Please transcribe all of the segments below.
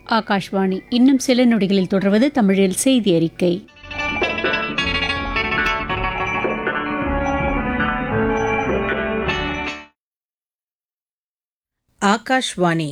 ஆகாஷ்வாணி இன்னும் சில நொடிகளில் தொடர்வது தமிழில் செய்தி அறிக்கை ஆகாஷ்வாணி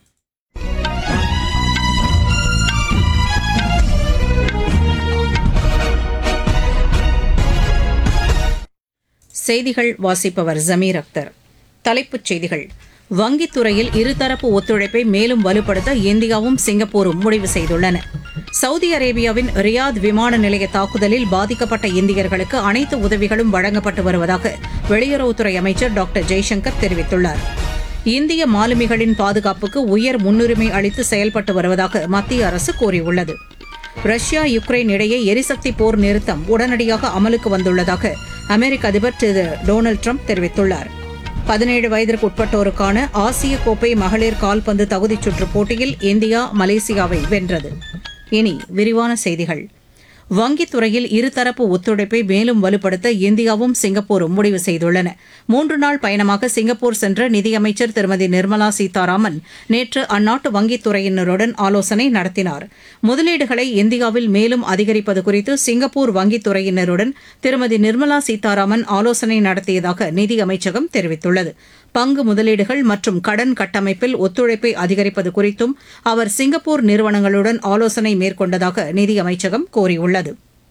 செய்திகள் வாசிப்பவர் ஜமீர் அக்தர் தலைப்புச் செய்திகள் வங்கித் துறையில் இருதரப்பு ஒத்துழைப்பை மேலும் வலுப்படுத்த இந்தியாவும் சிங்கப்பூரும் முடிவு செய்துள்ளன சவுதி அரேபியாவின் ரியாத் விமான நிலைய தாக்குதலில் பாதிக்கப்பட்ட இந்தியர்களுக்கு அனைத்து உதவிகளும் வழங்கப்பட்டு வருவதாக வெளியுறவுத்துறை அமைச்சர் டாக்டர் ஜெய்சங்கர் தெரிவித்துள்ளார் இந்திய மாலுமிகளின் பாதுகாப்புக்கு உயர் முன்னுரிமை அளித்து செயல்பட்டு வருவதாக மத்திய அரசு கூறியுள்ளது ரஷ்யா யுக்ரைன் இடையே எரிசக்தி போர் நிறுத்தம் உடனடியாக அமலுக்கு வந்துள்ளதாக அமெரிக்க அதிபர் திரு டொனால்டு ட்ரம்ப் தெரிவித்துள்ளார் பதினேழு வயதிற்கு உட்பட்டோருக்கான ஆசிய கோப்பை மகளிர் கால்பந்து தகுதிச் சுற்றுப் போட்டியில் இந்தியா மலேசியாவை வென்றது இனி விரிவான செய்திகள் வங்கித் துறையில் இருதரப்பு ஒத்துழைப்பை மேலும் வலுப்படுத்த இந்தியாவும் சிங்கப்பூரும் முடிவு செய்துள்ளன மூன்று நாள் பயணமாக சிங்கப்பூர் சென்ற நிதியமைச்சர் திருமதி நிர்மலா சீதாராமன் நேற்று அந்நாட்டு வங்கித் துறையினருடன் ஆலோசனை நடத்தினார் முதலீடுகளை இந்தியாவில் மேலும் அதிகரிப்பது குறித்து சிங்கப்பூர் வங்கித் துறையினருடன் திருமதி நிர்மலா சீதாராமன் ஆலோசனை நடத்தியதாக நிதியமைச்சகம் தெரிவித்துள்ளது பங்கு முதலீடுகள் மற்றும் கடன் கட்டமைப்பில் ஒத்துழைப்பை அதிகரிப்பது குறித்தும் அவர் சிங்கப்பூர் நிறுவனங்களுடன் ஆலோசனை மேற்கொண்டதாக நிதியமைச்சகம் கூறியுள்ளது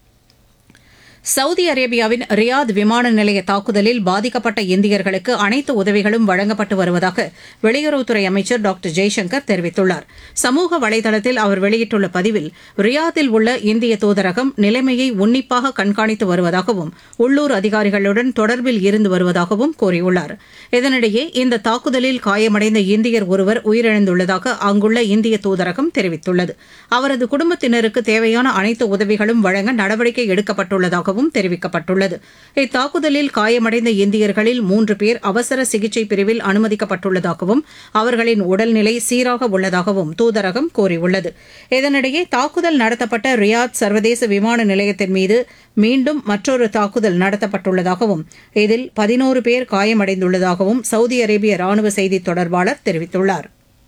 சவுதி அரேபியாவின் ரியாத் விமான நிலைய தாக்குதலில் பாதிக்கப்பட்ட இந்தியர்களுக்கு அனைத்து உதவிகளும் வழங்கப்பட்டு வருவதாக வெளியுறவுத்துறை அமைச்சர் டாக்டர் ஜெய்சங்கர் தெரிவித்துள்ளார் சமூக வலைதளத்தில் அவர் வெளியிட்டுள்ள பதிவில் ரியாத்தில் உள்ள இந்திய தூதரகம் நிலைமையை உன்னிப்பாக கண்காணித்து வருவதாகவும் உள்ளூர் அதிகாரிகளுடன் தொடர்பில் இருந்து வருவதாகவும் கூறியுள்ளார் இதனிடையே இந்த தாக்குதலில் காயமடைந்த இந்தியர் ஒருவர் உயிரிழந்துள்ளதாக அங்குள்ள இந்திய தூதரகம் தெரிவித்துள்ளது அவரது குடும்பத்தினருக்கு தேவையான அனைத்து உதவிகளும் வழங்க நடவடிக்கை எடுக்கப்பட்டுள்ளதாக உள்ளதாகவும் தெரிவிக்கப்பட்டுள்ளது இத்தாக்குதலில் காயமடைந்த இந்தியர்களில் மூன்று பேர் அவசர சிகிச்சை பிரிவில் அனுமதிக்கப்பட்டுள்ளதாகவும் அவர்களின் உடல்நிலை சீராக உள்ளதாகவும் தூதரகம் கூறியுள்ளது இதனிடையே தாக்குதல் நடத்தப்பட்ட ரியாத் சர்வதேச விமான நிலையத்தின் மீது மீண்டும் மற்றொரு தாக்குதல் நடத்தப்பட்டுள்ளதாகவும் இதில் பதினோரு பேர் காயமடைந்துள்ளதாகவும் சவுதி அரேபிய ராணுவ செய்தி தொடர்பாளர் தெரிவித்துள்ளார்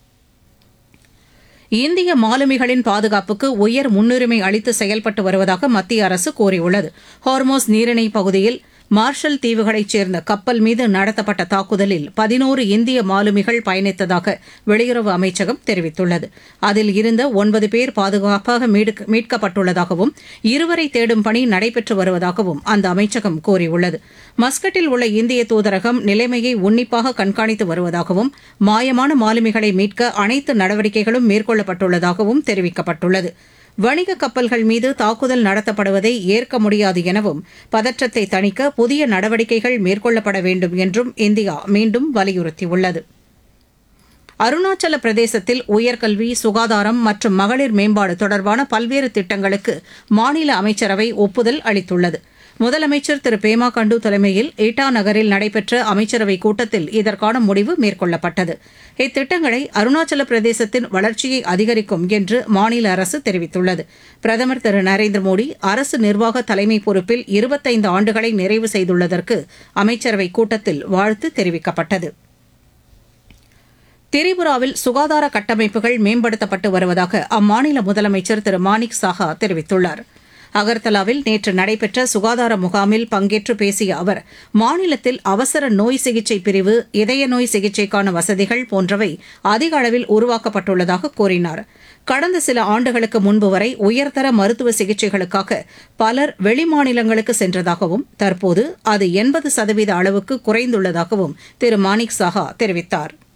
இந்திய மாலுமிகளின் பாதுகாப்புக்கு உயர் முன்னுரிமை அளித்து செயல்பட்டு வருவதாக மத்திய அரசு கூறியுள்ளது ஹார்மோஸ் நீரிணை பகுதியில் மார்ஷல் தீவுகளைச் சேர்ந்த கப்பல் மீது நடத்தப்பட்ட தாக்குதலில் பதினோரு இந்திய மாலுமிகள் பயணித்ததாக வெளியுறவு அமைச்சகம் தெரிவித்துள்ளது அதில் இருந்த ஒன்பது பேர் பாதுகாப்பாக மீட்கப்பட்டுள்ளதாகவும் இருவரை தேடும் பணி நடைபெற்று வருவதாகவும் அந்த அமைச்சகம் கூறியுள்ளது மஸ்கட்டில் உள்ள இந்திய தூதரகம் நிலைமையை உன்னிப்பாக கண்காணித்து வருவதாகவும் மாயமான மாலுமிகளை மீட்க அனைத்து நடவடிக்கைகளும் மேற்கொள்ளப்பட்டுள்ளதாகவும் தெரிவிக்கப்பட்டுள்ளது வணிக கப்பல்கள் மீது தாக்குதல் நடத்தப்படுவதை ஏற்க முடியாது எனவும் பதற்றத்தை தணிக்க புதிய நடவடிக்கைகள் மேற்கொள்ளப்பட வேண்டும் என்றும் இந்தியா மீண்டும் வலியுறுத்தியுள்ளது அருணாச்சல பிரதேசத்தில் உயர்கல்வி சுகாதாரம் மற்றும் மகளிர் மேம்பாடு தொடர்பான பல்வேறு திட்டங்களுக்கு மாநில அமைச்சரவை ஒப்புதல் அளித்துள்ளது முதலமைச்சர் திரு பேமா கண்டு தலைமையில் இட்டா நகரில் நடைபெற்ற அமைச்சரவைக் கூட்டத்தில் இதற்கான முடிவு மேற்கொள்ளப்பட்டது இத்திட்டங்களை அருணாச்சல பிரதேசத்தின் வளர்ச்சியை அதிகரிக்கும் என்று மாநில அரசு தெரிவித்துள்ளது பிரதமர் திரு நரேந்திர மோடி அரசு நிர்வாக தலைமை பொறுப்பில் இருபத்தைந்து ஆண்டுகளை நிறைவு செய்துள்ளதற்கு அமைச்சரவைக் கூட்டத்தில் வாழ்த்து தெரிவிக்கப்பட்டது திரிபுராவில் சுகாதார கட்டமைப்புகள் மேம்படுத்தப்பட்டு வருவதாக அம்மாநில முதலமைச்சர் திரு மாணிக் சாஹா தெரிவித்துள்ளார் அகர்தலாவில் நேற்று நடைபெற்ற சுகாதார முகாமில் பங்கேற்று பேசிய அவர் மாநிலத்தில் அவசர நோய் சிகிச்சை பிரிவு இதய நோய் சிகிச்சைக்கான வசதிகள் போன்றவை அதிக அளவில் உருவாக்கப்பட்டுள்ளதாக கூறினார் கடந்த சில ஆண்டுகளுக்கு முன்பு வரை உயர்தர மருத்துவ சிகிச்சைகளுக்காக பலர் வெளிமாநிலங்களுக்கு சென்றதாகவும் தற்போது அது எண்பது சதவீத அளவுக்கு குறைந்துள்ளதாகவும் திரு மாணிக் சாஹா தெரிவித்தாா்